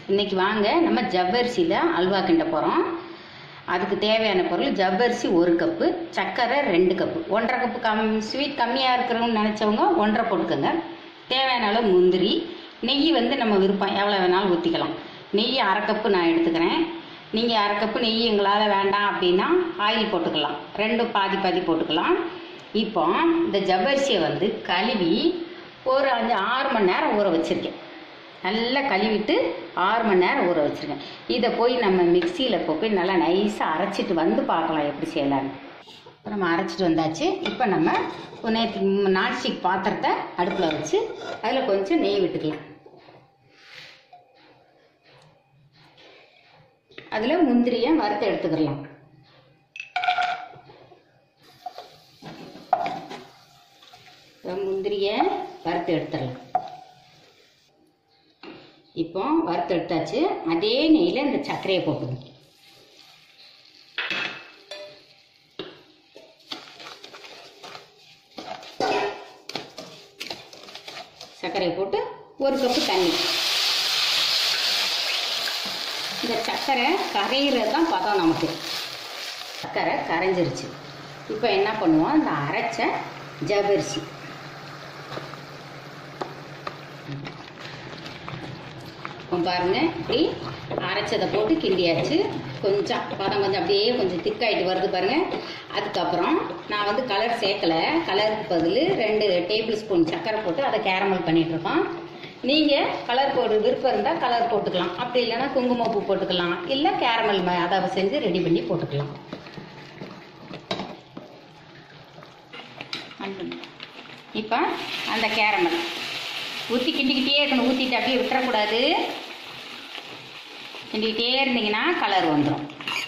இன்னைக்கு வாங்க நம்ம ஜவ்வரிசியில் அல்வா கிண்ட போகிறோம் அதுக்கு தேவையான பொருள் ஜவ்வரிசி ஒரு கப்பு சர்க்கரை ரெண்டு கப்பு ஒன்றரை கப்பு கம் ஸ்வீட் கம்மியாக இருக்கிறவங்க நினச்சவங்க ஒன்றரை போட்டுக்கோங்க தேவையான அளவு முந்திரி நெய் வந்து நம்ம விருப்பம் எவ்வளோ வேணாலும் ஊற்றிக்கலாம் நெய் அரை கப்பு நான் எடுத்துக்கிறேன் நீங்கள் அரை கப்பு நெய் எங்களால் வேண்டாம் அப்படின்னா ஆயில் போட்டுக்கலாம் ரெண்டும் பாதி பாதி போட்டுக்கலாம் இப்போ இந்த ஜவ்வரிசியை வந்து கழுவி ஒரு அஞ்சு ஆறு மணி நேரம் ஊற வச்சுருக்கேன் நல்லா கழுவிட்டு ஆறு மணி நேரம் ஊற வச்சுருக்கேன் இதை போய் நம்ம மிக்சியில் இப்போ போய் நல்லா நைஸாக அரைச்சிட்டு வந்து பார்க்கலாம் எப்படி செய்யலான்னு இப்போ நம்ம அரைச்சிட்டு வந்தாச்சு இப்போ நம்ம நேற்று நான்ஸ்டிக் பாத்திரத்தை அடுப்பில் வச்சு அதில் கொஞ்சம் நெய் விட்டுக்கலாம் அதில் முந்திரியை வறுத்து எடுத்துக்கலாம் இப்போ முந்திரியை வறுத்து எடுத்துடலாம் இப்போ வறுத்து எடுத்தாச்சு அதே நெய்யில் இந்த சர்க்கரையை போட்டுக்கணும் சர்க்கரையை போட்டு ஒரு கப்பு தண்ணி இந்த சர்க்கரை கரையிறது தான் பதம் நமக்கு சர்க்கரை கரைஞ்சிருச்சு இப்போ என்ன பண்ணுவோம் இந்த அரைச்ச ஜவ்வரிசி இப்போ பாருங்க இப்படி அரைச்சதை போட்டு கிண்டியாச்சு கொஞ்சம் பதம் கொஞ்சம் அப்படியே கொஞ்சம் திக்காயிட்டு வருது பாருங்க அதுக்கப்புறம் நான் வந்து கலர் சேர்க்கல கலருக்கு பதில் ரெண்டு டேபிள் ஸ்பூன் சர்க்கரை போட்டு அதை கேரமல் பண்ணிட்டு இருக்கோம் நீங்கள் கலர் போடு விருப்பம் இருந்தால் கலர் போட்டுக்கலாம் அப்படி இல்லைன்னா குங்குமப்பூ போட்டுக்கலாம் இல்லை கேரமல் ம- அதை செஞ்சு ரெடி பண்ணி போட்டுக்கலாம் இப்போ அந்த கேரமல் ஊற்றி கிண்டிக்கிட்டே இருக்கணும் ஊற்றிட்டு அப்படியே விட்டுறக்கூடாது கிண்டிக்கிட்டே இருந்தீங்கன்னா கலர் வந்துடும்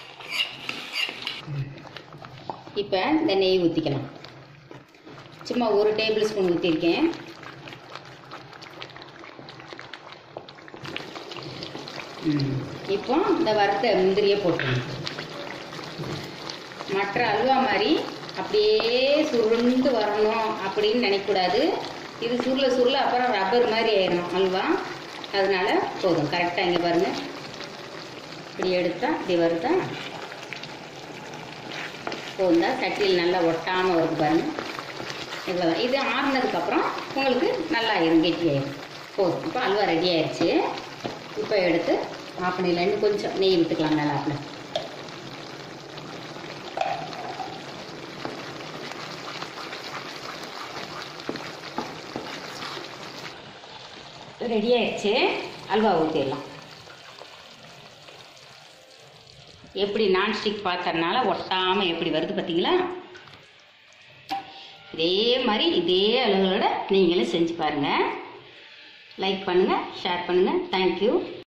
இப்போ இந்த நெய் ஊற்றிக்கலாம் சும்மா ஒரு டேபிள் ஸ்பூன் ஊற்றிருக்கேன் ம். இப்போ இந்த வறுத்த முந்திரியை போட்டுருங்க மற்ற அல்வா மாதிரி அப்படியே சுருண்டு வரணும் அப்படின்னு நினைக்கக்கூடாது இது சுருள சுருள அப்புறம் ரப்பர் மாதிரி ஆயிடும் அல்வா அதனால போதும் கரெக்டாக இங்கே பாருங்க இப்படி எடுத்தா இப்படி வருதா போதும் தான் சட்டியில் நல்லா ஒட்டாமல் வருது பாருங்க இவ்வளோதான் இது ஆறுனதுக்கப்புறம் உங்களுக்கு நல்லா ஆயிரும் கெட்டியாயிரும் போதும் இப்போ அல்வா ரெடி ஆயிடுச்சு இப்போ எடுத்து ஆஃப் பண்ணிடலாம் இன்னும் கொஞ்சம் நெய் விட்டுக்கலாம் மேலே ஆப்பில் ரெடி ஆயிடுச்சு அல்வா ஊற்றிடலாம் எப்படி நான்ஸ்டிக் பாத்திரனால ஒட்டாமல் எப்படி வருது பார்த்தீங்களா இதே மாதிரி இதே அளவுகளோட நீங்களும் செஞ்சு பாருங்கள் லைக் பண்ணுங்கள் ஷேர் பண்ணுங்கள் தேங்க்யூ